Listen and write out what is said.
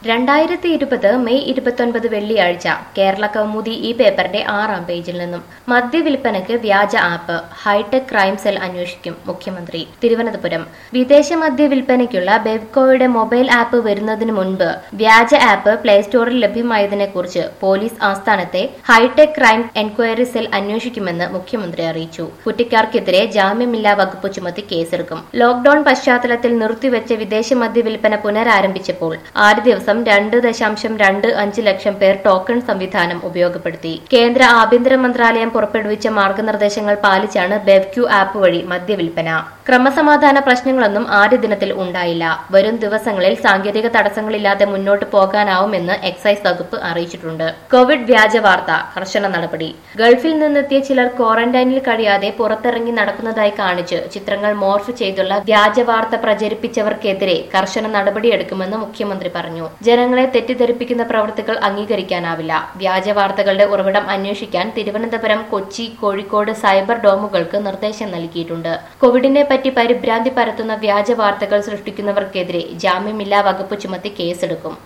രണ്ടായിരത്തി ഇരുപത് മെയ് ഇരുപത്തൊൻപത് വെള്ളിയാഴ്ച കേരള കൗമുദി ഈ പേപ്പറിന്റെ ആറാം പേജിൽ നിന്നും മദ്യവിൽപ്പനയ്ക്ക് വ്യാജ ആപ്പ് ഹൈടെക് ക്രൈം സെൽ അന്വേഷിക്കും മുഖ്യമന്ത്രി തിരുവനന്തപുരം വിദേശ മദ്യ വിൽപ്പനയ്ക്കുള്ള ബെവ്കോയുടെ മൊബൈൽ ആപ്പ് വരുന്നതിന് മുൻപ് വ്യാജ ആപ്പ് പ്ലേ സ്റ്റോറിൽ ലഭ്യമായതിനെ കുറിച്ച് പോലീസ് ആസ്ഥാനത്തെ ഹൈടെക് ക്രൈം എൻക്വയറി സെൽ അന്വേഷിക്കുമെന്ന് മുഖ്യമന്ത്രി അറിയിച്ചു കുറ്റക്കാർക്കെതിരെ ജാമ്യമില്ലാ വകുപ്പ് ചുമത്തി കേസെടുക്കും ലോക്ഡൌൺ പശ്ചാത്തലത്തിൽ നിർത്തിവെച്ച വിദേശ മദ്യ വിൽപ്പന പുനരാരംഭിച്ചപ്പോൾ ആദ്യ ദിവസം രണ്ട് ദശാംശം രണ്ട് അഞ്ച് ലക്ഷം പേർ ടോക്കൺ സംവിധാനം ഉപയോഗപ്പെടുത്തി കേന്ദ്ര ആഭ്യന്തര മന്ത്രാലയം പുറപ്പെടുവിച്ച മാർഗനിർദ്ദേശങ്ങൾ പാലിച്ചാണ് ബെവ്ക്യൂ ആപ്പ് വഴി മദ്യവിൽപ്പന ക്രമസമാധാന പ്രശ്നങ്ങളൊന്നും ആദ്യ ദിനത്തിൽ ഉണ്ടായില്ല വരും ദിവസങ്ങളിൽ സാങ്കേതിക തടസ്സങ്ങളില്ലാതെ മുന്നോട്ട് പോകാനാവുമെന്ന് എക്സൈസ് വകുപ്പ് അറിയിച്ചിട്ടുണ്ട് കോവിഡ് വ്യാജ വാർത്ത കർശന നടപടി ഗൾഫിൽ നിന്നെത്തിയ ചിലർ ക്വാറന്റൈനിൽ കഴിയാതെ പുറത്തിറങ്ങി നടക്കുന്നതായി കാണിച്ച് ചിത്രങ്ങൾ മോർഫ് ചെയ്തുള്ള വ്യാജ വാർത്ത പ്രചരിപ്പിച്ചവർക്കെതിരെ കർശന നടപടിയെടുക്കുമെന്ന് മുഖ്യമന്ത്രി പറഞ്ഞു ജനങ്ങളെ തെറ്റിദ്ധരിപ്പിക്കുന്ന പ്രവൃത്തികൾ അംഗീകരിക്കാനാവില്ല വ്യാജ വാർത്തകളുടെ ഉറവിടം അന്വേഷിക്കാൻ തിരുവനന്തപുരം കൊച്ചി കോഴിക്കോട് സൈബർ ഡോമുകൾക്ക് നിർദ്ദേശം നൽകിയിട്ടുണ്ട് കോവിഡിനെ പറ്റി പരിഭ്രാന്തി പരത്തുന്ന വ്യാജ വാർത്തകൾ സൃഷ്ടിക്കുന്നവർക്കെതിരെ ജാമ്യമില്ലാ വകുപ്പ് ചുമത്തി കേസെടുക്കും